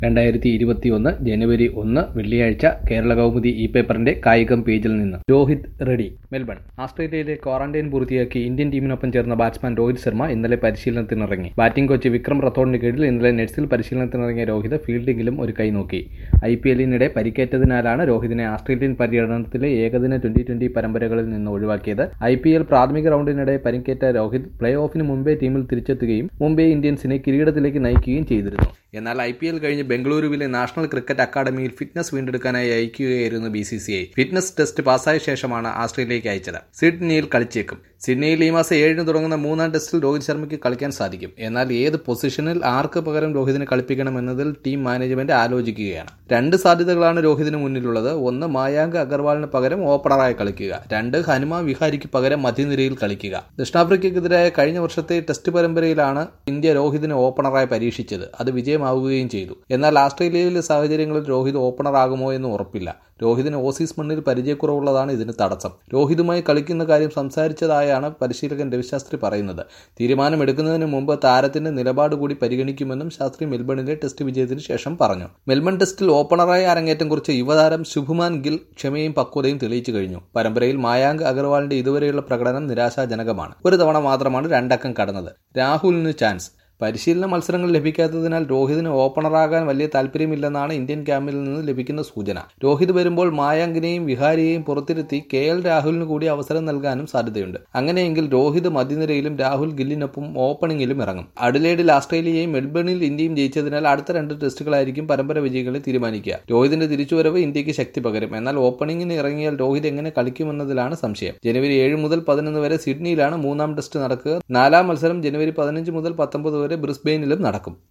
രണ്ടായിരത്തി ഇരുപത്തിയൊന്ന് ജനുവരി ഒന്ന് വെള്ളിയാഴ്ച കേരള കൗമുദി ഇ പേപ്പറിന്റെ കായികം പേജിൽ നിന്ന് രോഹിത് റെഡി മെൽബൺ ആസ്ട്രേലിയയിലെ ക്വാറന്റൈൻ പൂർത്തിയാക്കി ഇന്ത്യൻ ടീമിനൊപ്പം ചേർന്ന ബാറ്റ്സ്മാൻ രോഹിത് ശർമ്മ ഇന്നലെ പരിശീലനത്തിനിറങ്ങി ബാറ്റിംഗ് കോച്ച് വിക്രം റത്തോഡിന് കീഴിൽ ഇന്നലെ നെറ്റ്സിൽ പരിശീലനത്തിനിറങ്ങിയ രോഹിത് ഫീൽഡിംഗിലും ഒരു കൈ നോക്കി ഐ പി എല്ലിനിടെ പരിക്കേറ്റതിനാലാണ് രോഹിതിനെ ആസ്ട്രേലിയൻ പര്യടനത്തിലെ ഏകദിന ട്വന്റി ട്വന്റി പരമ്പരകളിൽ നിന്ന് ഒഴിവാക്കിയത് ഐ പി എൽ പ്രാഥമിക റൗണ്ടിനിടെ പരിക്കേറ്റ രോഹിത് പ്ലേ ഓഫിന് മുമ്പേ ടീമിൽ തിരിച്ചെത്തുകയും മുംബൈ ഇന്ത്യൻസിനെ കിരീടത്തിലേക്ക് നയിക്കുകയും ചെയ്തിരുന്നു എന്നാൽ ഐ പി എൽ കഴിഞ്ഞ് ബംഗളൂരുവിലെ നാഷണൽ ക്രിക്കറ്റ് അക്കാദമിയിൽ ഫിറ്റ്നസ് വീണ്ടെടുക്കാനായി അയക്കുകയായിരുന്നു B C C I fitness test പാസ്സായ ശേഷമാണ് ആസ്ട്രേലിയയിലേക്ക് അയച്ചത് സിഡ്നിയിൽ കളിച്ചേക്കും സിഡ്നിയിൽ ഈ മാസം ഏഴിന് തുടങ്ങുന്ന മൂന്നാം ടെസ്റ്റിൽ രോഹിത് ശർമ്മയ്ക്ക് കളിക്കാൻ സാധിക്കും എന്നാൽ ഏത് പൊസിഷനിൽ ആർക്ക് പകരം രോഹിതിനെ കളിപ്പിക്കണമെന്നതിൽ ടീം മാനേജ്മെന്റ് ആലോചിക്കുകയാണ് രണ്ട് സാധ്യതകളാണ് രോഹിതിന് മുന്നിലുള്ളത് ഒന്ന് മായാങ്ക് അഗർവാളിന് പകരം ഓപ്പണറായി കളിക്കുക രണ്ട് ഹനുമ വിഹാരിക്ക് പകരം മധ്യനിരയിൽ കളിക്കുക ദക്ഷിണാഫ്രിക്കയ്ക്കെതിരായ കഴിഞ്ഞ വർഷത്തെ ടെസ്റ്റ് പരമ്പരയിലാണ് ഇന്ത്യ രോഹിതിനെ ഓപ്പണറായി പരീക്ഷിച്ചത് അത് വിജയമാവുകയും ചെയ്തു എന്നാൽ ആസ്ട്രേലിയയിലെ സാഹചര്യങ്ങളിൽ രോഹിത് ഓപ്പണറാകുമോ എന്ന് ഉറപ്പില്ല രോഹിതിന് ഓസീസ് മണ്ണിൽ പരിചയക്കുറവുള്ളതാണ് ഇതിന് തടസ്സം രോഹിതുമായി കളിക്കുന്ന കാര്യം സംസാരിച്ചതായാണ് പരിശീലകൻ രവിശാസ്ത്രി പറയുന്നത് തീരുമാനമെടുക്കുന്നതിന് മുമ്പ് താരത്തിന്റെ നിലപാട് കൂടി പരിഗണിക്കുമെന്നും ശാസ്ത്രി മെൽബണിലെ ടെസ്റ്റ് വിജയത്തിന് ശേഷം പറഞ്ഞു മെൽബൺ ടെസ്റ്റിൽ ഓപ്പണറായി അരങ്ങേറ്റം കുറിച്ച യുവതാരം ശുഭ്മാൻ ഗിൽ ക്ഷമയും പക്വതയും തെളിയിച്ചു കഴിഞ്ഞു പരമ്പരയിൽ മായാങ്ക് അഗർവാളിന്റെ ഇതുവരെയുള്ള പ്രകടനം നിരാശാജനകമാണ് ഒരു തവണ മാത്രമാണ് രണ്ടക്കം കടന്നത് രാഹുലിന് ചാൻസ് പരിശീലന മത്സരങ്ങൾ ലഭിക്കാത്തതിനാൽ രോഹിതിന് ഓപ്പണറാകാൻ വലിയ താല്പര്യമില്ലെന്നാണ് ഇന്ത്യൻ ക്യാമ്പിൽ നിന്ന് ലഭിക്കുന്ന സൂചന രോഹിത് വരുമ്പോൾ മായാങ്കിനെയും വിഹാരിയെയും പുറത്തിരുത്തി കെ എൽ രാഹുലിന് കൂടി അവസരം നൽകാനും സാധ്യതയുണ്ട് അങ്ങനെയെങ്കിൽ രോഹിത് മധ്യനിരയിലും രാഹുൽ ഗില്ലിനൊപ്പം ഓപ്പണിംഗിലും ഇറങ്ങും അഡിലേഡിൽ ആസ്ട്രേലിയയും മെൽബണിൽ ഇന്ത്യയും ജയിച്ചതിനാൽ അടുത്ത രണ്ട് ടെസ്റ്റുകളായിരിക്കും പരമ്പര വിജയികളെ തീരുമാനിക്കുക രോഹിതിന്റെ തിരിച്ചുവരവ് ഇന്ത്യക്ക് ശക്തി പകരും എന്നാൽ ഓപ്പണിംഗിന് ഇറങ്ങിയാൽ രോഹിത് എങ്ങനെ കളിക്കുമെന്നതിലാണ് സംശയം ജനുവരി ഏഴ് മുതൽ പതിനൊന്ന് വരെ സിഡ്നിയിലാണ് മൂന്നാം ടെസ്റ്റ് നടക്കുക നാലാം മത്സരം ജനുവരി പതിനഞ്ച് മുതൽ പത്തൊമ്പത് വരെ ബ്രിസ്ബെയിനിലും നടക്കും